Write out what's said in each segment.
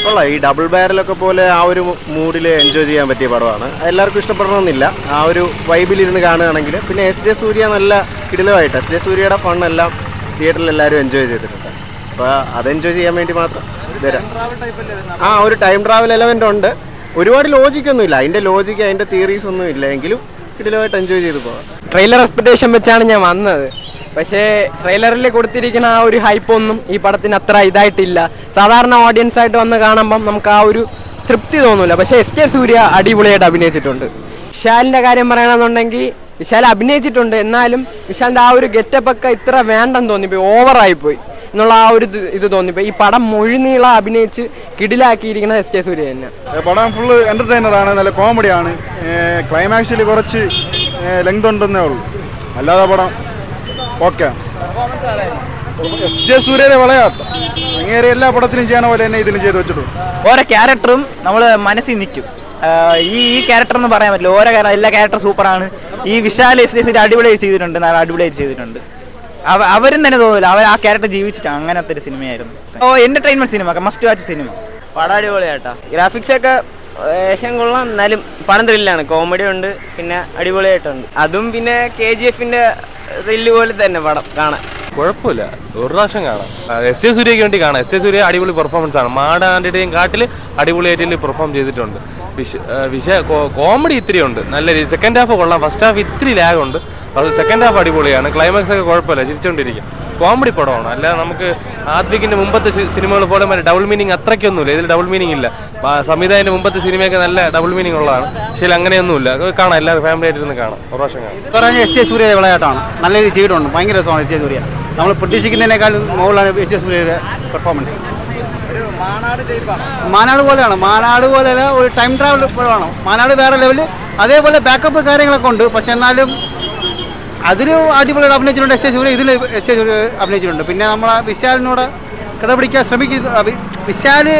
കൊള്ളാം ഈ ഡബിൾ ബാരലൊക്കെ പോലെ ആ ഒരു മൂഡിൽ എൻജോയ് ചെയ്യാൻ പറ്റിയ പടമാണ് എല്ലാവർക്കും ഇഷ്ടപ്പെടണമെന്നില്ല ആ ഒരു വൈബിലിരുന്ന് കാണുകയാണെങ്കിൽ പിന്നെ എസ് ജെ സൂര്യ നല്ല കിടിലമായിട്ട് എസ് ജെ സൂര്യയുടെ ഫണ്ണെല്ലാം തിയേറ്ററിൽ എല്ലാവരും എൻജോയ് ചെയ്തിട്ടുണ്ട് അപ്പോൾ അത് എൻജോയ് ചെയ്യാൻ വേണ്ടി മാത്രം വരാം ആ ഒരു ടൈം ട്രാവൽ എലമെൻ്റ് ഉണ്ട് ഒരുപാട് ലോജിക്കൊന്നും ഇല്ല അതിൻ്റെ ലോജിക്ക് അതിൻ്റെ തിയറീസ് ഒന്നും ഇല്ല എങ്കിലും കിടിലമായിട്ട് എൻജോയ് ചെയ്ത് പോകാം ട്രെയിലർ എക്സ്പെക്ടേഷൻ വെച്ചാണ് ഞാൻ വന്നത് പക്ഷേ ട്രെയിലറിൽ കൊടുത്തിരിക്കുന്ന ആ ഒരു ഹൈപ്പ് ഒന്നും ഈ പടത്തിന് അത്ര ഇതായിട്ടില്ല സാധാരണ ഓഡിയൻസ് ആയിട്ട് വന്ന് കാണുമ്പം നമുക്ക് ആ ഒരു തൃപ്തി തോന്നൂല പക്ഷേ എസ് ജെ സൂര്യ അടിപൊളിയായിട്ട് അഭിനയിച്ചിട്ടുണ്ട് വിശാലിന്റെ കാര്യം പറയണമെന്നുണ്ടെങ്കിൽ വിശാൽ അഭിനയിച്ചിട്ടുണ്ട് എന്നാലും വിശാലിന്റെ ആ ഒരു ഗെറ്റപ്പ് ഒക്കെ ഇത്ര വേണ്ടെന്ന് തോന്നിപ്പോയി ഓവറായി പോയി എന്നുള്ള ആ ഒരു ഇത് ഇത് തോന്നിപ്പോയി ഈ പടം മുഴുനീള അഭിനയിച്ച് കിടിലാക്കിയിരിക്കുന്നത് എസ് ജെ സൂര്യ തന്നെ പടം ഫുള്ള് എന്റർടൈനർ ആണ് നല്ല കോമഡിയാണ് ക്ലൈമാക്സിൽ കുറച്ച് ലെങ്ത് ഉണ്ടെന്നേ ഉള്ളൂ അല്ലാതെ പടം ഓക്കെ എസ് ജെ സൂര്യയുടെ വിളയാട്ടം അങ്ങേരെ എല്ലാ പടത്തിലും ചെയ്യണ പോലെ തന്നെ ഇതിലും ചെയ്ത് വെച്ചിട്ടുണ്ട് ഓരോ ക്യാരക്ടറും നമ്മൾ മനസ്സിൽ നിൽക്കും ആഹ് ഈ ഈ ക്യാരക്ടർ എന്ന് പറയാൻ പറ്റില്ല ഓരോ ക്യാരക്ടർ എല്ലാ ക്യാരക്ടർ സൂപ്പറാണ് ഈ വിശാൽ എസ് എസ് അടിപൊളിയായിട്ട് ചെയ്തിട്ടുണ്ട് നല്ല അടിപൊളിയായിട്ട് ചെയ്തിട്ടുണ്ട് അവ അവരും തന്നെ തോന്നില്ല അവർ ആ ക്യാരക്ടർ ജീവിച്ചിട്ടാണ് അങ്ങനത്തെ ഒരു സിനിമയായിരുന്നു ഓ entertainment cinema must watch cinema പടം അടിപൊളിയാട്ടാ ഗ്രാഫിക്സ് ഒക്കെ ഏശം കൊള്ളാം എന്നാലും പടം ത്രില്ലാണ് കോമഡി ഉണ്ട് പിന്നെ അടിപൊളിയായിട്ടുണ്ട് അതും പിന്നെ കെ ജി എഫിന്റെ ത്രില്ല് പോലെ തന്നെ പടം കാണാൻ കുഴപ്പമില്ല ഒരു പ്രാവശ്യം കാണാം എസ് എ സൂര്യക്ക് വേണ്ടി കാണാം എസ് എ സൂര്യ അടിപൊളി പെർഫോമൻസ് ആണ് മാടാണ്ടിയുടെയും കാട്ടിൽ അടിപൊളിയായിട്ട് പെർഫോം ചെയ്തിട്ടുണ്ട് വിഷ ആ, വിഷ കോമഡി ഇത്തിരി ഉണ്ട് നല്ല രീതി സെക്കൻഡ് ഹാഫ് കൊള്ളാം ഫസ്റ്റ് ഹാഫ് ഇത്തിരി ലാഗ് ഉണ്ട് അത് സെക്കൻഡ് ഹാഫ് അടിപൊളിയാണ് ക്ലൈമാക്സ് ഒക്കെ കുഴപ്പമില്ല ചിരിച്ചുകൊണ്ടിരിക്കും കോമഡി പടമാണ് അല്ലാതെ നമുക്ക് ആദ്വിക്കിന്റെ മുമ്പത്തെ സിനിമകൾ പോലെ മറ്റേ ഡബിൾ മീനിങ് അത്രയ്ക്കൊന്നുമില്ല ഇതിൽ ഡബിൾ മീനിങ് ഇല്ല ആ, സംവിധായകന്റെ മുമ്പത്തെ സിനിമയൊക്കെ നല്ല ഡബിൾ മീനിങ് ഉള്ളതാണ് പക്ഷേ ഇതിൽ അങ്ങനെയൊന്നുമില്ല അത് കാണാം എല്ലാവരും ഫാമിലി ആയിട്ട് ഇരുന്ന് കാണാം ഒരു പ്രാവശ്യം കാണാം പറഞ്ഞ എസ് ജെ സൂര്യയുടെ വിളയാട്ടമാണ് നല്ല രീതിയിൽ ചെയ്തിട്ടുണ്ട് ഭയങ്കര രസമാണ് എസ് ജെ സൂര്യ നമ്മൾ പ്രതീക്ഷിക്കുന്നതിനേക്കാൾ മുകളിലാണ് എസ് ജെ സൂര്യയുടെ പെർഫോമൻസ് മാനാട് പോലെയാണ് മാനാട് പോലെ ഒരു ടൈം ട്രാവൽ പടമാണ് മാനാട് വേറെ ലെവല് അതേപോലെ ബാക്കപ്പ് കാര്യങ്ങളൊക്കെ ഉണ്ട് പക്ഷെ എന്നാലും അതിൽ അടിപൊളിയായിട്ട് അഭിനയിച്ചിട്ടുണ്ട് എസ് ജെ സൂര്യ ഇതിൽ എസ് ജെ സൂര്യ അഭിനയിച്ചിട്ടുണ്ട് പിന്നെ നമ്മളെ വിശാലിനോട് കിടപിടിക്കാൻ ശ്രമിക്കുന്ന അഭി- വിശാല്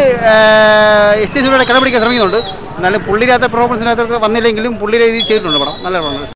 എസ് ജെ സൂര്യയുടെ കിടപിടിക്കാൻ ശ്രമിക്കുന്നുണ്ട് എന്നാലും പുള്ളിയില്ലാത്ത പെർഫോമൻസിനകത്ത് വന്നില്ലെങ്കിലും പുള്ളിയുടെ രീതിയിൽ ചെയ്തിട്ടുണ്ട് പടം നല്ല പടം